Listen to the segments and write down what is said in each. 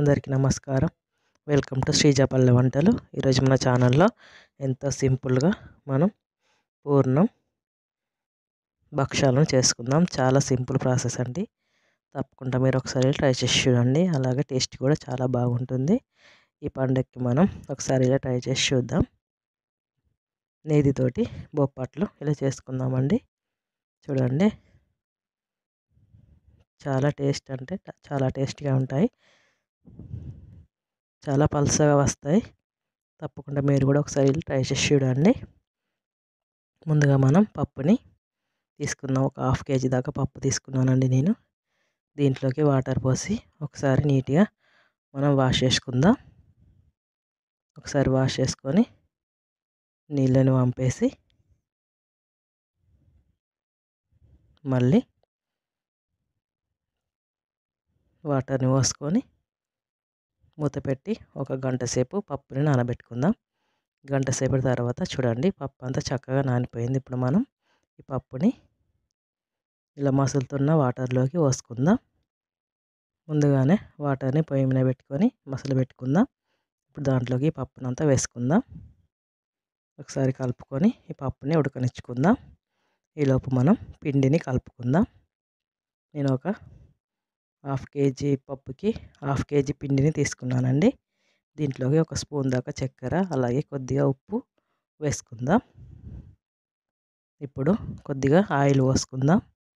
అందరికీ నమస్కారం welcome to శ్రీజపల్లె వంటలు ఈరోజు మన ఛానల్లో ఎంతో సింపుల్గా మనం పూర్ణం భక్షాలను చేసుకుందాం చాలా సింపుల్ ప్రాసెస్ అండి తప్పకుండా మీరు ఒకసారి ట్రై చేసి చూడండి అలాగే టేస్ట్ కూడా చాలా బాగుంటుంది ఈ పండగకి మనం ఒకసారి ఇలా ట్రై చేసి చూద్దాం నేతితోటి బొప్పట్లు ఇలా చేసుకుందామండి చూడండి చాలా టేస్ట్ అంటే చాలా టేస్ట్గా ఉంటాయి చాలా పలుసగా వస్తాయి తప్పకుండా మీరు కూడా ఒకసారి ట్రై చేసి చూడండి ముందుగా మనం పప్పుని తీసుకుందాం ఒక హాఫ్ కేజీ దాకా పప్పు తీసుకున్నానండి నేను దీంట్లోకి వాటర్ పోసి ఒకసారి నీట్గా మనం వాష్ చేసుకుందాం ఒకసారి వాష్ చేసుకొని నీళ్ళని వంపేసి మళ్ళీ వాటర్ని పోసుకొని మూత పెట్టి ఒక గంట సేపు పప్పుని నానబెట్టుకుందాం గంట సేపటి తర్వాత చూడండి పప్పు అంతా చక్కగా నానిపోయింది ఇప్పుడు మనం ఈ పప్పుని ఇలా మసులుతున్న వాటర్లోకి పోసుకుందాం ముందుగానే వాటర్ని పొయ్యి మీద పెట్టుకొని మసలు పెట్టుకుందాం ఇప్పుడు దాంట్లోకి ఈ పప్పునంతా వేసుకుందాం ఒకసారి కలుపుకొని ఈ పప్పుని ఉడకనిచ్చుకుందాం ఈలోపు మనం పిండిని కలుపుకుందాం నేను ఒక హాఫ్ కేజీ పప్పుకి హాఫ్ కేజీ పిండిని తీసుకున్నానండి దీంట్లోకి ఒక స్పూన్ దాకా చక్కెర అలాగే కొద్దిగా ఉప్పు వేసుకుందాం ఇప్పుడు కొద్దిగా ఆయిల్ పోసుకుందాం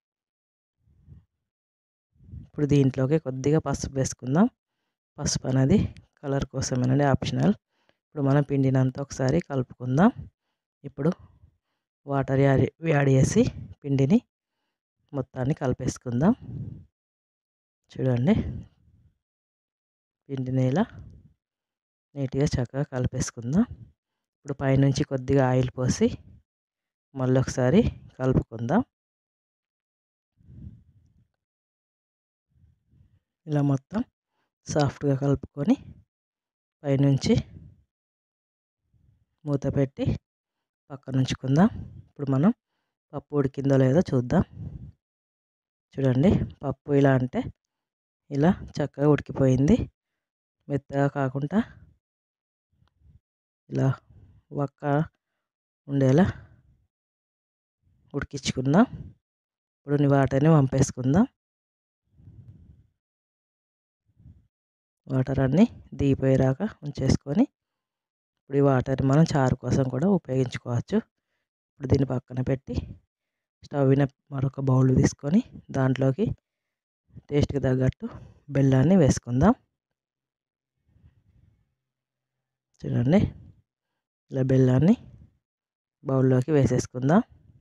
ఇప్పుడు దీంట్లోకి కొద్దిగా పసుపు వేసుకుందాం పసుపు అనేది కలర్ కోసమేనండి ఆప్షనల్ ఇప్పుడు మనం పిండిని అంతా ఒకసారి కలుపుకుందాం ఇప్పుడు వాటర్ యాడ్ యాడ్ చేసి పిండిని మొత్తాన్ని కలిపేసుకుందాం చూడండి పిండిని ఇలా నీట్గా చక్కగా కలిపేసుకుందాం ఇప్పుడు పైనుంచి కొద్దిగా ఆయిల్ పోసి మళ్ళీ ఒకసారి కలుపుకుందాం ఇలా మొత్తం సాఫ్ట్గా కలుపుకొని పైనుంచి మూత పెట్టి పక్కన ఉంచుకుందాం ఇప్పుడు మనం పప్పు ఉడికిందో లేదో చూద్దాం చూడండి పప్పు ఇలా అంటే ఇలా చక్కగా ఉడికిపోయింది మెత్తగా కాకుండా ఇలా ఒక్క ఉండేలా ఉడికించుకుందాం ఇప్పుడు వాటర్ని వంపేసుకుందాం వాటర్ అన్నీ దిగిపోయేలాగా ఉంచేసుకొని ఇప్పుడు ఈ వాటర్ని మనం చారు కోసం కూడా ఉపయోగించుకోవచ్చు ఇప్పుడు దీన్ని పక్కన పెట్టి స్టవ్ మీద మరొక బౌల్ తీసుకొని దాంట్లోకి టేస్ట్కి తగ్గట్టు బెల్లాన్ని వేసుకుందాం చూడండి ఇలా బెల్లాన్ని బౌల్లోకి వేసేసుకుందాం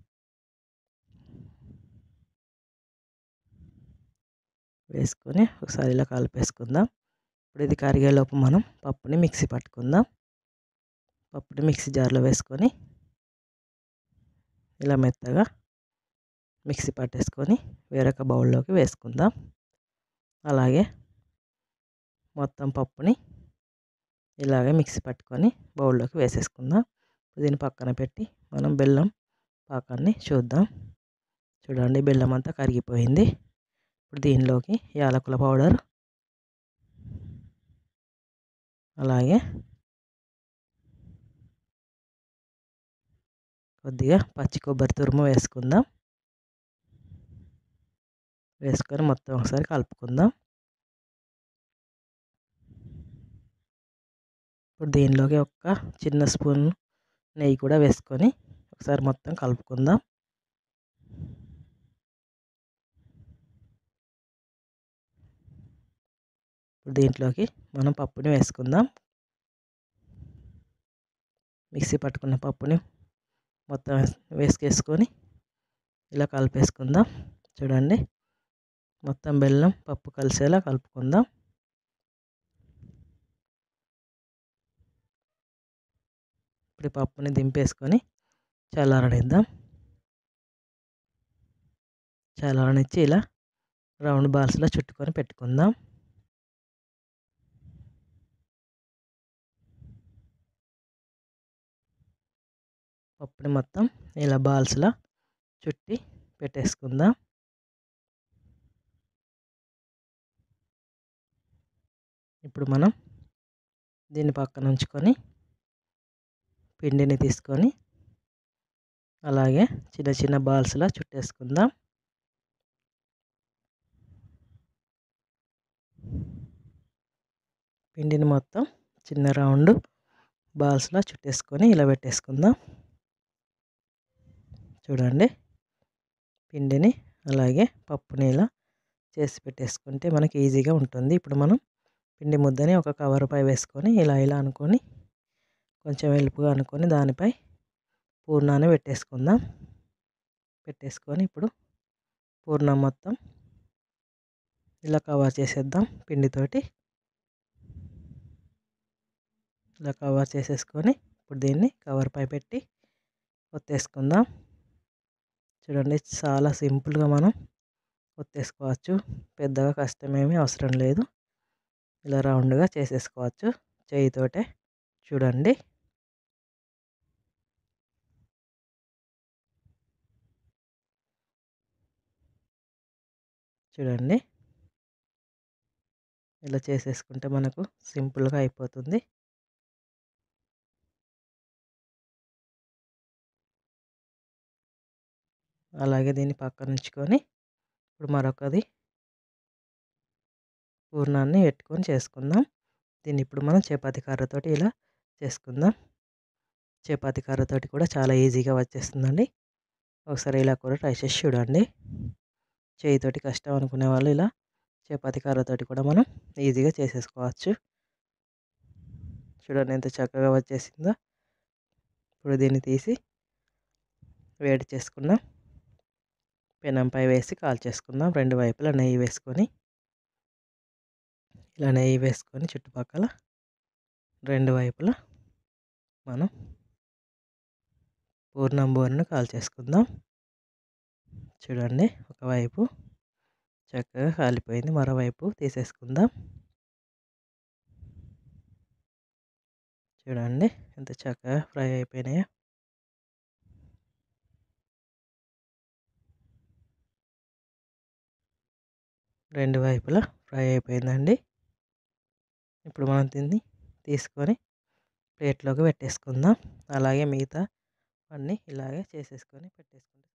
వేసుకొని ఒకసారి ఇలా కలిపేసుకుందాం ఇప్పుడు ఇది కరిగేలోపు మనం పప్పుని మిక్సీ పట్టుకుందాం పప్పుని మిక్సీ జార్లో వేసుకొని ఇలా మెత్తగా మిక్సీ పట్టేసుకొని వేరొక బౌల్లోకి వేసుకుందాం అలాగే మొత్తం పప్పుని ఇలాగే మిక్సీ పట్టుకొని బౌల్లోకి వేసేసుకుందాం దీన్ని పక్కన పెట్టి మనం బెల్లం పాకాన్ని చూద్దాం చూడండి బెల్లం అంతా కరిగిపోయింది ఇప్పుడు దీనిలోకి యాలకుల పౌడర్ అలాగే కొద్దిగా పచ్చి కొబ్బరి తురుము వేసుకుందాం వేసుకొని మొత్తం ఒకసారి కలుపుకుందాం ఇప్పుడు దీనిలోకి ఒక చిన్న స్పూన్ నెయ్యి కూడా వేసుకొని ఒకసారి మొత్తం కలుపుకుందాం ఇప్పుడు దీంట్లోకి మనం పప్పుని వేసుకుందాం మిక్సీ పట్టుకున్న పప్పుని మొత్తం వేసుకేసుకొని ఇలా కలిపేసుకుందాం చూడండి మొత్తం బెల్లం పప్పు కలిసేలా కలుపుకుందాం ఇప్పుడు పప్పుని దింపేసుకొని చల్లారనిద్దాం చల్లారనిచ్చి ఇలా రౌండ్ బాల్స్లో చుట్టుకొని పెట్టుకుందాం పప్పుని మొత్తం ఇలా బాల్స్లో చుట్టి పెట్టేసుకుందాం ఇప్పుడు మనం దీన్ని పక్కన ఉంచుకొని పిండిని తీసుకొని అలాగే చిన్న చిన్న బాల్స్లా చుట్టేసుకుందాం పిండిని మొత్తం చిన్న రౌండ్ బాల్స్లా చుట్టేసుకొని ఇలా పెట్టేసుకుందాం చూడండి పిండిని అలాగే పప్పుని ఇలా చేసి పెట్టేసుకుంటే మనకి ఈజీగా ఉంటుంది ఇప్పుడు మనం పిండి ముద్దని ఒక కవర్పై వేసుకొని ఇలా ఇలా అనుకొని కొంచెం వెలుపుగా అనుకొని దానిపై పూర్ణాన్ని పెట్టేసుకుందాం పెట్టేసుకొని ఇప్పుడు పూర్ణం మొత్తం ఇలా కవర్ చేసేద్దాం పిండితోటి ఇలా కవర్ చేసేసుకొని ఇప్పుడు దీన్ని కవర్పై పెట్టి ఒత్తేసుకుందాం చూడండి చాలా సింపుల్గా మనం ఒత్తేసుకోవచ్చు పెద్దగా కష్టమేమీ అవసరం లేదు ఇలా రౌండ్గా చేసేసుకోవచ్చు చేయితోటే చూడండి చూడండి ఇలా చేసేసుకుంటే మనకు సింపుల్గా అయిపోతుంది అలాగే దీన్ని పక్కన ఉంచుకొని ఇప్పుడు మరొకది పూర్ణాన్ని పెట్టుకొని చేసుకుందాం దీన్ని ఇప్పుడు మనం చపాతి కర్రతోటి ఇలా చేసుకుందాం చపాతి కర్రతోటి కూడా చాలా ఈజీగా వచ్చేస్తుందండి ఒకసారి ఇలా కూడా ట్రై చేసి చూడండి చేయితోటి కష్టం అనుకునే వాళ్ళు ఇలా చపాతి కర్రతోటి కూడా మనం ఈజీగా చేసేసుకోవచ్చు చూడండి ఎంత చక్కగా వచ్చేసిందో ఇప్పుడు దీన్ని తీసి వేడి చేసుకుందాం పెనంపై వేసి కాల్చేసుకుందాం రెండు వైపులా నెయ్యి వేసుకొని ఇలా నెయ్యి వేసుకొని చుట్టుపక్కల రెండు వైపులా మనం పూర్ణం బోర్ను కాల్చేసుకుందాం చూడండి ఒకవైపు చక్కగా కాలిపోయింది మరోవైపు తీసేసుకుందాం చూడండి ఎంత చక్కగా ఫ్రై అయిపోయినాయో రెండు వైపులా ఫ్రై అయిపోయిందండి ఇప్పుడు మనం దీన్ని తీసుకొని ప్లేట్లోకి పెట్టేసుకుందాం అలాగే మిగతా అన్నీ ఇలాగే చేసేసుకొని పెట్టేసుకుందాం